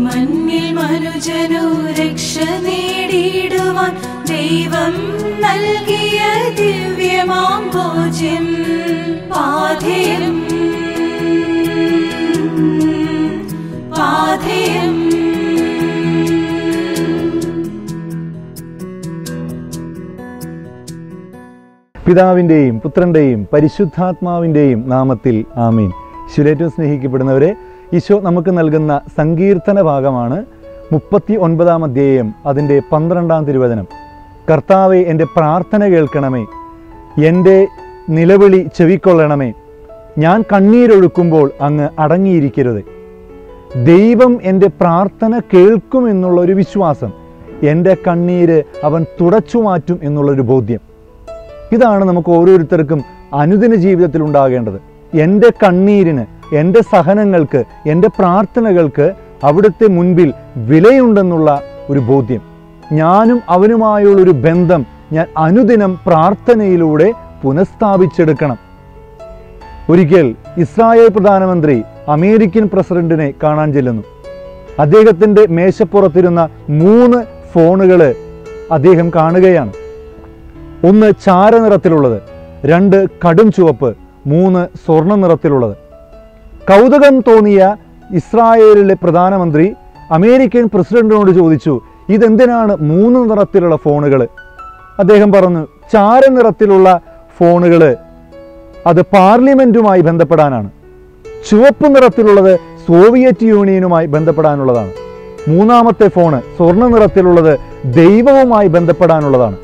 മണ്ണിൽ മനുജനു രക്ഷ നേടിയിടുവാൻ ദൈവം നൽകിയ ദിവ്യമാം ഭോജ്യം പാഥേയം പാഥേയം പിതാവിൻ്റെയും പുത്രൻ്റെയും പരിശുദ്ധാത്മാവിൻ്റെയും നാമത്തിൽ ആമീൻ ശിലേറ്റവും സ്നേഹിക്കപ്പെടുന്നവരെ ഈശോ നമുക്ക് നൽകുന്ന സങ്കീർത്തന ഭാഗമാണ് മുപ്പത്തി ഒൻപതാം അധ്യായം അതിൻ്റെ പന്ത്രണ്ടാം തിരുവചനം കർത്താവെ എൻ്റെ പ്രാർത്ഥന കേൾക്കണമേ എൻ്റെ നിലവിളി ചെവിക്കൊള്ളണമേ ഞാൻ കണ്ണീരൊഴുക്കുമ്പോൾ അങ്ങ് അടങ്ങിയിരിക്കരുത് ദൈവം എൻ്റെ പ്രാർത്ഥന കേൾക്കുമെന്നുള്ള ഒരു വിശ്വാസം എൻ്റെ കണ്ണീര് അവൻ തുടച്ചു മാറ്റും എന്നുള്ളൊരു ബോധ്യം ഇതാണ് നമുക്ക് ഓരോരുത്തർക്കും അനുദിന ജീവിതത്തിൽ ഉണ്ടാകേണ്ടത് എൻ്റെ കണ്ണീരിന് എൻ്റെ സഹനങ്ങൾക്ക് എൻ്റെ പ്രാർത്ഥനകൾക്ക് അവിടുത്തെ മുൻപിൽ വിലയുണ്ടെന്നുള്ള ഒരു ബോധ്യം ഞാനും അവനുമായുള്ളൊരു ബന്ധം ഞാൻ അനുദിനം പ്രാർത്ഥനയിലൂടെ പുനഃസ്ഥാപിച്ചെടുക്കണം ഒരിക്കൽ ഇസ്രായേൽ പ്രധാനമന്ത്രി അമേരിക്കൻ പ്രസിഡന്റിനെ കാണാൻ ചെല്ലുന്നു അദ്ദേഹത്തിൻ്റെ മേശപ്പുറത്തിരുന്ന മൂന്ന് ഫോണുകൾ അദ്ദേഹം കാണുകയാണ് ഒന്ന് ചാരനിറത്തിലുള്ളത് രണ്ട് കടും ചുവപ്പ് മൂന്ന് സ്വർണ്ണ നിറത്തിലുള്ളത് കൗതുകം തോന്നിയ ഇസ്രായേലിലെ പ്രധാനമന്ത്രി അമേരിക്കൻ പ്രസിഡന്റിനോട് ചോദിച്ചു ഇതെന്തിനാണ് മൂന്ന് നിറത്തിലുള്ള ഫോണുകൾ അദ്ദേഹം പറഞ്ഞു ചാരനിറത്തിലുള്ള ഫോണുകൾ അത് പാർലമെന്റുമായി ബന്ധപ്പെടാനാണ് ചുവപ്പ് നിറത്തിലുള്ളത് സോവിയറ്റ് യൂണിയനുമായി ബന്ധപ്പെടാനുള്ളതാണ് മൂന്നാമത്തെ ഫോണ് സ്വർണ്ണ നിറത്തിലുള്ളത് ദൈവവുമായി ബന്ധപ്പെടാനുള്ളതാണ്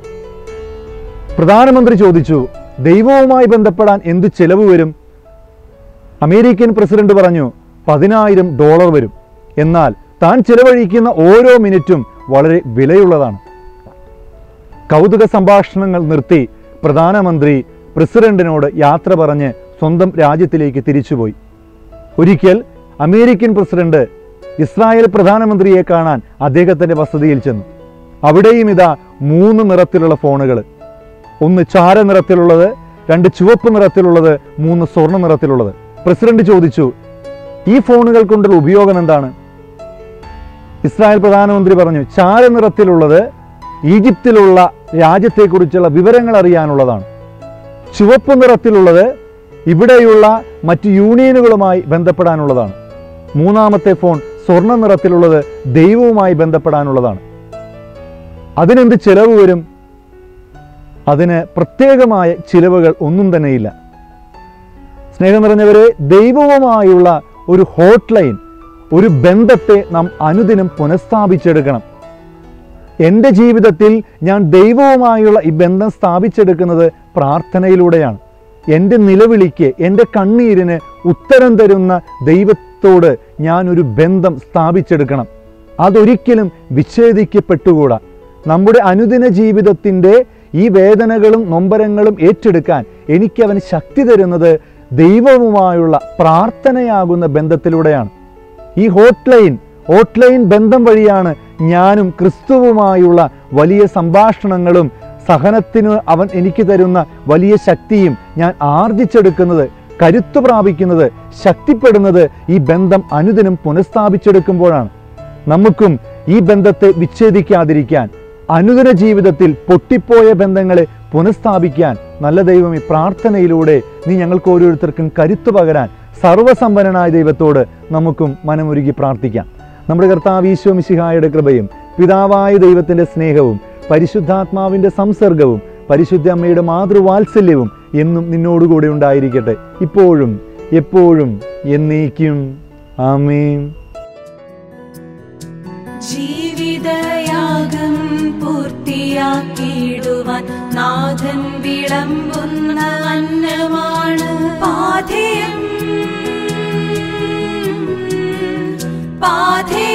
പ്രധാനമന്ത്രി ചോദിച്ചു ദൈവവുമായി ബന്ധപ്പെടാൻ എന്തു ചെലവ് വരും അമേരിക്കൻ പ്രസിഡന്റ് പറഞ്ഞു പതിനായിരം ഡോളർ വരും എന്നാൽ താൻ ചെലവഴിക്കുന്ന ഓരോ മിനിറ്റും വളരെ വിലയുള്ളതാണ് കൗതുക സംഭാഷണങ്ങൾ നിർത്തി പ്രധാനമന്ത്രി പ്രസിഡന്റിനോട് യാത്ര പറഞ്ഞ് സ്വന്തം രാജ്യത്തിലേക്ക് തിരിച്ചുപോയി ഒരിക്കൽ അമേരിക്കൻ പ്രസിഡന്റ് ഇസ്രായേൽ പ്രധാനമന്ത്രിയെ കാണാൻ അദ്ദേഹത്തിന്റെ വസതിയിൽ ചെന്നു അവിടെയും ഇതാ മൂന്ന് നിറത്തിലുള്ള ഫോണുകൾ ഒന്ന് ചാര നിറത്തിലുള്ളത് രണ്ട് ചുവപ്പ് നിറത്തിലുള്ളത് മൂന്ന് സ്വർണ്ണ നിറത്തിലുള്ളത് പ്രസിഡന്റ് ചോദിച്ചു ഈ ഫോണുകൾ കൊണ്ടുള്ള ഉപയോഗം എന്താണ് ഇസ്രായേൽ പ്രധാനമന്ത്രി പറഞ്ഞു ചാര നിറത്തിലുള്ളത് ഈജിപ്തിലുള്ള രാജ്യത്തെക്കുറിച്ചുള്ള വിവരങ്ങൾ അറിയാനുള്ളതാണ് ചുവപ്പ് നിറത്തിലുള്ളത് ഇവിടെയുള്ള മറ്റ് യൂണിയനുകളുമായി ബന്ധപ്പെടാനുള്ളതാണ് മൂന്നാമത്തെ ഫോൺ സ്വർണ്ണ നിറത്തിലുള്ളത് ദൈവവുമായി ബന്ധപ്പെടാനുള്ളതാണ് അതിനെന്ത് ചെലവ് വരും അതിന് പ്രത്യേകമായ ചിലവുകൾ ഒന്നും തന്നെയില്ല സ്നേഹം നിറഞ്ഞവരെ ദൈവവുമായുള്ള ഒരു ഹോട്ട് ലൈൻ ഒരു ബന്ധത്തെ നാം അനുദിനം പുനഃസ്ഥാപിച്ചെടുക്കണം എൻ്റെ ജീവിതത്തിൽ ഞാൻ ദൈവവുമായുള്ള ഈ ബന്ധം സ്ഥാപിച്ചെടുക്കുന്നത് പ്രാർത്ഥനയിലൂടെയാണ് എൻ്റെ നിലവിളിക്ക് എൻ്റെ കണ്ണീരിന് ഉത്തരം തരുന്ന ദൈവത്തോട് ഞാൻ ഒരു ബന്ധം സ്ഥാപിച്ചെടുക്കണം അതൊരിക്കലും വിച്ഛേദിക്കപ്പെട്ടുകൂടാ നമ്മുടെ അനുദിന ജീവിതത്തിൻ്റെ ഈ വേദനകളും നൊമ്പരങ്ങളും ഏറ്റെടുക്കാൻ എനിക്കവൻ ശക്തി തരുന്നത് ദൈവവുമായുള്ള പ്രാർത്ഥനയാകുന്ന ബന്ധത്തിലൂടെയാണ് ഈ ഹോട്ട് ലൈൻ ഹോട്ട് ലൈൻ ബന്ധം വഴിയാണ് ഞാനും ക്രിസ്തുവുമായുള്ള വലിയ സംഭാഷണങ്ങളും സഹനത്തിന് അവൻ എനിക്ക് തരുന്ന വലിയ ശക്തിയും ഞാൻ ആർജിച്ചെടുക്കുന്നത് കരുത്തു പ്രാപിക്കുന്നത് ശക്തിപ്പെടുന്നത് ഈ ബന്ധം അനുദിനം പുനഃസ്ഥാപിച്ചെടുക്കുമ്പോഴാണ് നമുക്കും ഈ ബന്ധത്തെ വിച്ഛേദിക്കാതിരിക്കാൻ അനുദിന ജീവിതത്തിൽ പൊട്ടിപ്പോയ ബന്ധങ്ങളെ പുനഃസ്ഥാപിക്കാൻ നല്ല ദൈവം ഈ പ്രാർത്ഥനയിലൂടെ നീ ഞങ്ങൾക്ക് ഓരോരുത്തർക്കും കരുത്തു പകരാൻ സർവസമ്പന്നനായ ദൈവത്തോട് നമുക്കും മനമൊരുക്കി പ്രാർത്ഥിക്കാം നമ്മുടെ കർത്താവ് ഈശോ മിശിഹായുടെ കൃപയും പിതാവായ ദൈവത്തിൻ്റെ സ്നേഹവും പരിശുദ്ധാത്മാവിൻ്റെ സംസർഗവും പരിശുദ്ധ അമ്മയുടെ മാതൃവാത്സല്യവും എന്നും നിന്നോടുകൂടെ ഉണ്ടായിരിക്കട്ടെ ഇപ്പോഴും എപ്പോഴും എന്നേക്കും ആമേൻ ജീവിതയാഗം പൂർത്തിയാക്കിയിടുവാൻ നാഥൻ വിളമ്പുന്ന അന്നമാണ് പാഥേയം പാഥേയം